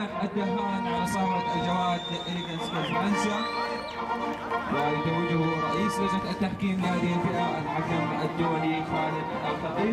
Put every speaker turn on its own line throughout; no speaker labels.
صالح الدهان على صهوة الجواد إليجنس فرنسا ويتوجه رئيس لجنة التحكيم لهذه الفئة الحكم الدولي خالد الخطيب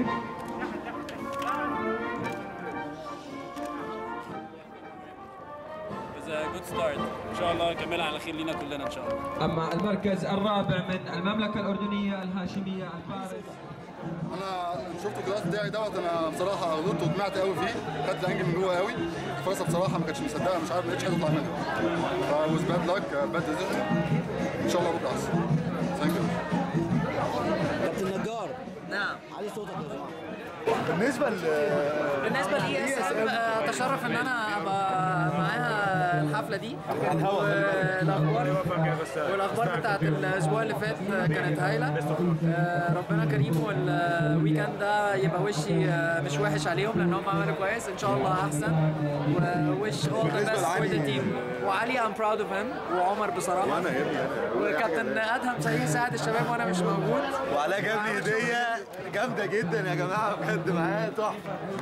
It's a good start ان شاء الله نكملها على خير لينا كلنا ان شاء الله
أما المركز الرابع من المملكة الأردنية الهاشمية الفارس
انا شفت الجلاس بتاعي دوت انا بصراحه غلطت وطمعت قوي فيه خدت الانجل من جوه قوي الفرصه بصراحه ما كانتش مصدقه مش عارف ما لقيتش حاجه تطلع منها فوز باد لك باد ديسيجن ان شاء الله بكره احسن ثانك يو
كابتن نجار
نعم
علي صوتك يا جماعه
بالنسبه ل
بالنسبه لي اس ام اتشرف ان انا ابقى معاها الحفله دي والاخبار والاخبار بتاعت الاسبوع اللي فات كانت هايله آه، ربنا كريم والويكند ده يبقى وشي آه، مش وحش عليهم لان هم عملوا كويس ان شاء الله احسن ووش اول ذا بيست فور ذا تيم وعلي ام براود اوف هيم وعمر بصراحه وانا وكابتن ادهم سعيد ساعد الشباب وانا مش موجود
وعلاء جاب لي هديه جامده جدا يا جماعه بجد معايا تحفه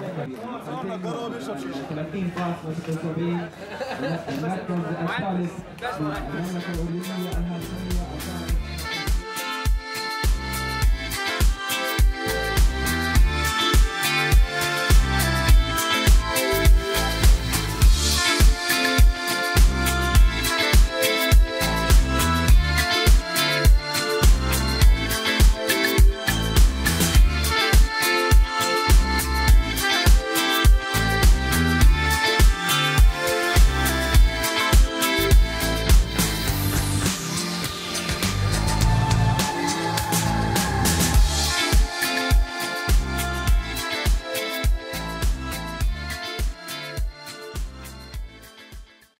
30 فاصلة 76 المركز الثالث المملكة الأردنية الهاشمية الفارس